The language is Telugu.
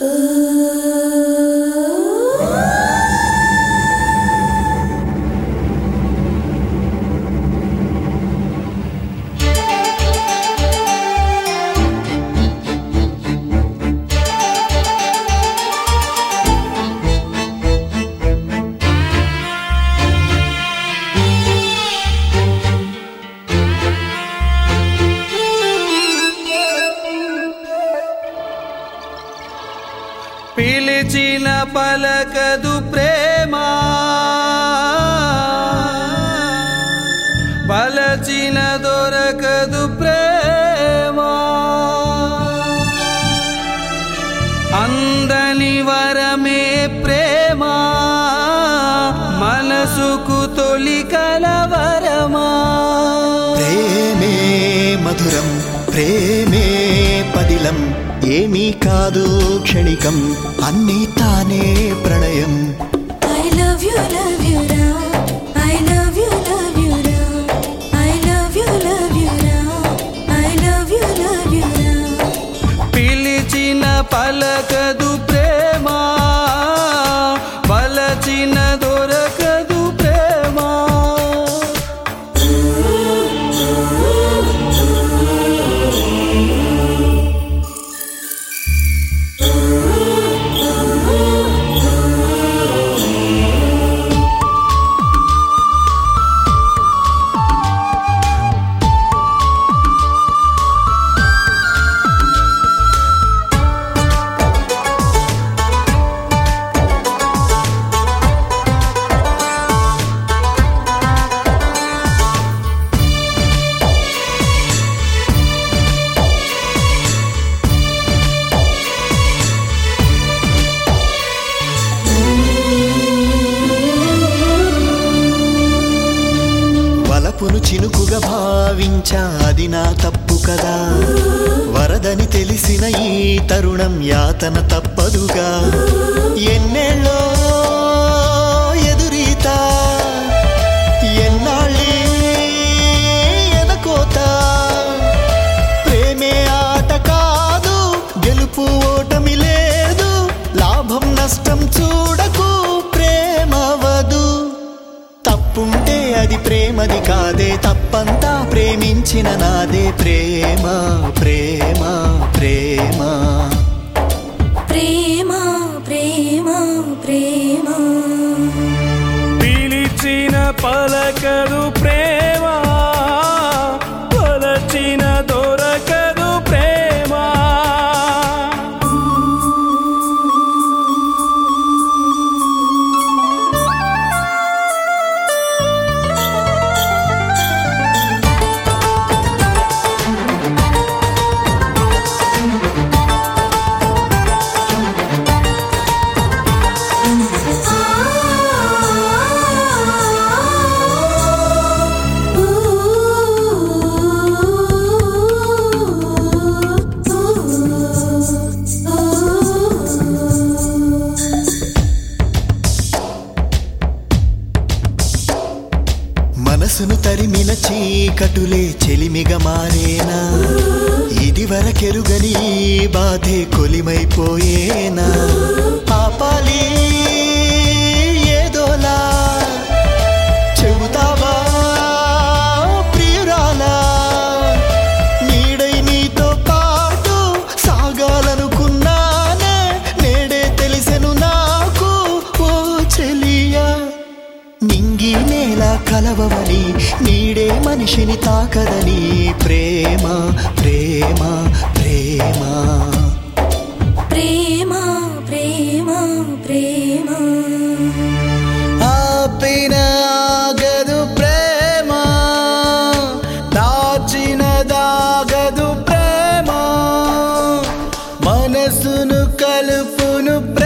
పిలిచిన పలకదు ప్రేమ పలచిన దొరకదు ప్రేమ అందని వరమే ప్రేమ మనసుకు తొలి కలవరమా ప్రేమే మధురం ప్రేమే పదిలం ఏమీ కాదు క్షణికం అన్నీ తానే ప్రణయం I love you, love you, Ram. I love you, love you, Ram. I love you, love you, Ram. I love you, love you, Ram. పిలిచిన పలకదు ప్రేమ పలచిన దొరకదు ప్రేమ వలపును చినుకుగా భావించా అది నా తప్పు కదా వరదని తెలిసిన ఈ తరుణం యాతన తప్పదుగా ఎన్నెళ్ళో ఎదురీత ఎన్నాళ్ళీ ఎనకోత ప్రేమే ఆట కాదు గెలుపు ఓటమి లేదు లాభం నష్టం చూడకు ప్రేమవదు తప్పుంటే అది ప్రేమది కాదే తప్పంతా ప్రేమించిన నాదే ప్రేమ ప్రేమ ప్రేమ ప్రేమ ప్రేమ ప్రేమ పిలిచిన పలకదు ప్రేమ పలచిన దొరకదు ప్రేమ మనసును తరిమిన చీకటులే చెలిమిగా మారేనా ఇది వరకెరుగని ఈ బాధే కొలిమైపోయేనా ఆపాలి ఏదోలా చెబుతావా ప్రియురాలా నీడై నీతో పాటు సాగాలనుకున్నానే నేడే తెలిసెను నాకు ఓ చెలియా నింగి నేల కలవవని నీడే మనిషిని తాకదని ప్రేమ ప్రేమ ప్రేమ ప్రేమ ప్రేమ ప్రేమ ఆపిన ఆగదు ప్రేమ దాచిన దాగదు ప్రేమ మనసును కలుపును ప్రేమ